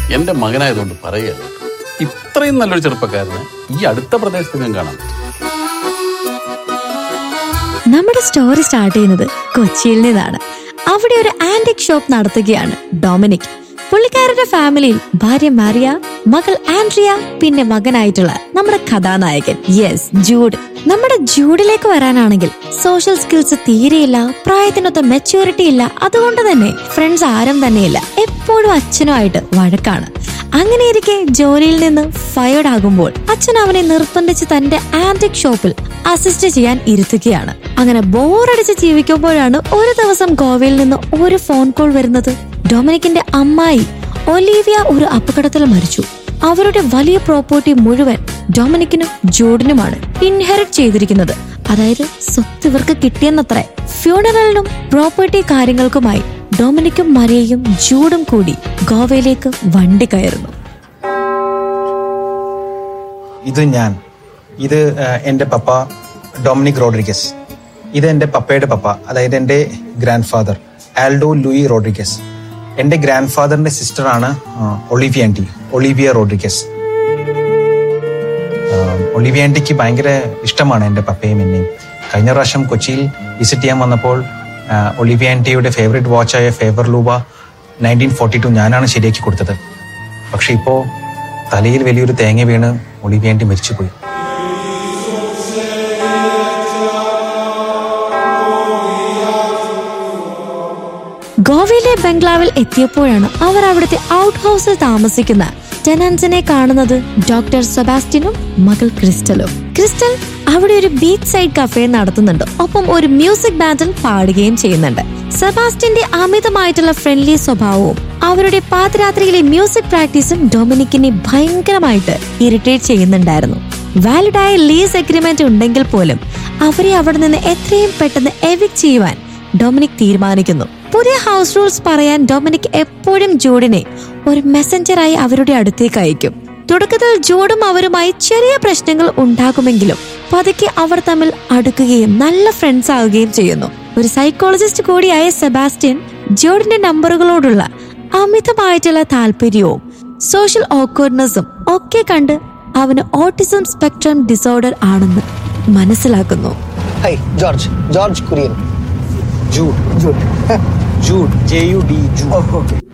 എന്റെ മകനായതുകൊണ്ട് പറയുകയല്ല ഇത്രയും നല്ലൊരു ചെറുപ്പക്കാരന് ഈ അടുത്ത പ്രദേശത്തെങ്കിലും കാണാൻ പറ്റും നമ്മുടെ സ്റ്റോറി സ്റ്റാർട്ട് ചെയ്യുന്നത് കൊച്ചിയിൽ നിന്നാണ് അവിടെ ഒരു ആന്റിക് ഷോപ്പ് നടത്തുകയാണ് ഡൊമിനിക് പുള്ളിക്കാരന്റെ ഫാമിലിയിൽ ഭാര്യ മാരിയ മകൾ ആൻഡ്രിയ പിന്നെ മകനായിട്ടുള്ള നമ്മുടെ കഥാനായകൻ യെസ് ജൂഡ് നമ്മുടെ ജൂഡിലേക്ക് വരാനാണെങ്കിൽ സോഷ്യൽ സ്കിൽസ് തീരെയില്ല പ്രായത്തിനൊത്ത മെച്യൂരിറ്റി ഇല്ല അതുകൊണ്ട് തന്നെ ഫ്രണ്ട്സ് ആരും തന്നെയില്ല എപ്പോഴും അച്ഛനുമായിട്ട് വഴക്കാണ് അങ്ങനെയിരിക്കെ ജോലിയിൽ നിന്ന് ഫയർഡ് ആകുമ്പോൾ അച്ഛൻ അവനെ നിർബന്ധിച്ച് തന്റെ ആന്റിക് ഷോപ്പിൽ അസിസ്റ്റ് ചെയ്യാൻ ഇരുത്തുകയാണ് അങ്ങനെ ബോറടിച്ച് ജീവിക്കുമ്പോഴാണ് ഒരു ദിവസം ഗോവയിൽ നിന്ന് ഒരു ഫോൺ കോൾ വരുന്നത് ഡൊമിനിക്കിന്റെ അമ്മായി ഒലീവിയ ഒരു അപകടത്തിൽ മരിച്ചു അവരുടെ വലിയ പ്രോപ്പർട്ടി മുഴുവൻ ഡൊമിനിക്കിനും ജോഡിനുമാണ് ഇൻഹെറിറ്റ് ചെയ്തിരിക്കുന്നത് അതായത് സ്വത്ത് ഇവർക്ക് കിട്ടിയെന്നത്രേ ഫ്യൂണറലിനും പ്രോപ്പർട്ടി കാര്യങ്ങൾക്കുമായി ഡൊമിനിക്കും മരിയയും ജൂഡും കൂടി ഗോവയിലേക്ക് വണ്ടി കയറുന്നു ഇത് ഞാൻ ഇത് ആ, എൻ്റെ പപ്പ ഡൊമിനിക് റോഡ്രിഗസ് ഇത് എൻ്റെ പപ്പയുടെ പപ്പ അതായത് എൻ്റെ grandfather Aldo Louis Rodriguez എൻ്റെ ഗ്രാൻഡ് ഫാദറിന്റെ സിസ്റ്ററാണ് ഒളിവിയ ആൻറ്റി ഒളിവിയ റോഡ്രിഗസ് ആ, ഒളിവിയ ആൻറ്റിക്ക് ഭയങ്കര ഇഷ്ടമാണ് എൻ്റെ പപ്പയും എന്നെയും കഴിഞ്ഞ പ്രാവശ്യം കൊച്ചിയിൽ വിസിറ്റ് ചെയ്യാൻ വന്നപ്പോൾ ആ, ഒളിവിയ ആൻറ്റിയുടെ ഫേവറേറ്റ് വാച്ചായ Favre Leuba nineteen forty two ഞാനാണ് ശരിയാക്കി കൊടുത്തത് പക്ഷെ ഇപ്പോൾ തലയിൽ വലിയൊരു തേങ്ങ വീണ് ഒളിവിയ ആൻറ്റി മരിച്ചുപോയി ഗോവയിലെ ബംഗ്ലാവിൽ എത്തിയപ്പോഴാണ് അവർ അവിടുത്തെ ഔട്ട് ഹൗസിൽ താമസിക്കുന്ന ടെനൻസിനെ കാണുന്നത് ഡോക്ടർ സെബാസ്റ്റിനും മകൾ ക്രിസ്റ്റലും ക്രിസ്റ്റൽ അവിടെ ഒരു ബീച്ച് സൈഡ് കഫേ നടത്തുന്നുണ്ട് ഒപ്പം ഒരു മ്യൂസിക് ബാൻഡിൽ പാടുകയും ചെയ്യുന്നുണ്ട് സെബാസ്റ്റിന്റെ അമിതമായിട്ടുള്ള ഫ്രണ്ട്ലി സ്വഭാവവും അവരുടെ പാതിരാത്രിയിലെ മ്യൂസിക് പ്രാക്ടീസും ഡൊമിനിക്കിനെ ഭയങ്കരമായിട്ട് ഇറിറ്റേറ്റ് ചെയ്യുന്നുണ്ടായിരുന്നു വാലിഡായ ലീസ് അഗ്രിമെന്റ് ഉണ്ടെങ്കിൽ പോലും അവരെ അവിടെ നിന്ന് എത്രയും പെട്ടെന്ന് എവിക്ട് ചെയ്യുവാൻ ഡൊമിനിക് തീരുമാനിക്കുന്നു പുതിയ ഹൗസ് റൂൾസ് പറയാൻ ഡൊമിനിക് എപ്പോഴും ജൂഡിനെ ഒരു മെസ്സഞ്ചറായി അവരുടെ അടുത്തേക്ക് അയക്കും തുടക്കത്തിൽ ജൂഡും അവരുമായി ചെറിയ പ്രശ്നങ്ങൾ ഉണ്ടാകുമെങ്കിലും പതുക്കെ അവർ തമ്മിൽ അടുക്കുകയും നല്ല ഫ്രണ്ട്സ് ആവുകയും ചെയ്യുന്നു ഒരു സൈക്കോളജിസ്റ്റ് കൂടിയായ സെബാസ്റ്റ്യൻ ജോഡിന്റെ നമ്പറുകളോടുള്ള അമിതമായിട്ടുള്ള താല്പര്യവും സോഷ്യൽ ഓക്വേർഡ്നെസ്സും ഒക്കെ കണ്ട് അവന് ഓട്ടിസം സ്പെക്ട്രം ഡിസോർഡർ ആണെന്ന് മനസ്സിലാക്കുന്നു Hi, George. George Kurian. Jude Jude. Jude J U D Jude Oh, okay.